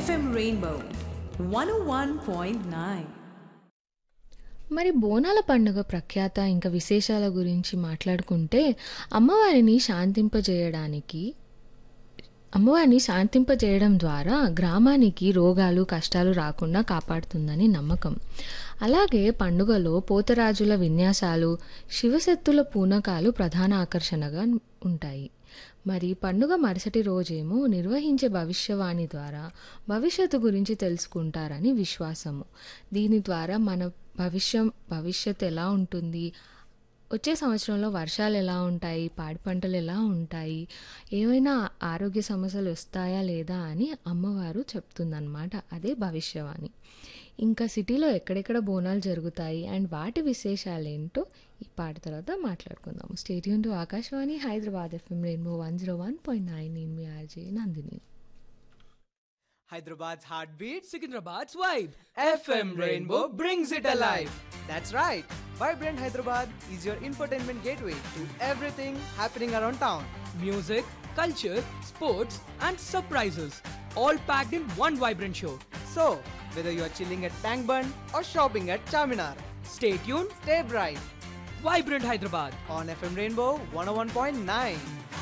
FM Rainbow 101.9. మరి బోనాల పండుగ ప్రఖ్యాత ఇంకా విశేషాల గురించి మాట్లాడుకుంటే అమ్మవారిని శాంతింపజేయడానికి అమ్మవారిని శాంతింపజేయడం ద్వారా గ్రామానికి రోగాలు కష్టాలు రాకుండా కాపాడుతుందని నమ్మకం అలాగే పండుగలో పోతరాజుల విన్యాసాలు శివశక్తుల పూనకాలు ప్రధాన ఆకర్షణగా ఉంటాయి మరి పండుగ మరుసటి రోజేమో నిర్వహించే భవిష్యవాణి ద్వారా భవిష్యత్తు గురించి తెలుసుకుంటారని విశ్వాసము దీని ద్వారా మన భవిష్యం భవిష్యత్తు ఎలా ఉంటుంది వచ్చే సంవత్సరంలో వర్షాలు ఎలా ఉంటాయి పాడి పంటలు ఎలా ఉంటాయి ఏమైనా ఆరోగ్య సమస్యలు వస్తాయా లేదా అని అమ్మవారు చెప్తుందన్నమాట అదే భవిష్యవాణి ఇంకా సిటీలో ఎక్కడెక్కడ బోనాలు జరుగుతాయి అండ్ వాటి విశేషాలు ఏంటో ఈ పాట తర్వాత మాట్లాడుకుందాము stay tuned to Akashvani Hyderabad FM rainbow one zero one point nine నేను మీ RJ Nandini Hyderabad's heartbeat, Secunderabad's vibe. FM Rainbow brings it alive. That's right. Vibrant Hyderabad is your infotainment gateway to everything happening around town. Music, culture, sports, and surprises. All packed in one vibrant show. So, whether you're chilling at Tank Bund or shopping at Charminar, stay tuned, stay bright. Vibrant Hyderabad on FM Rainbow 101.9.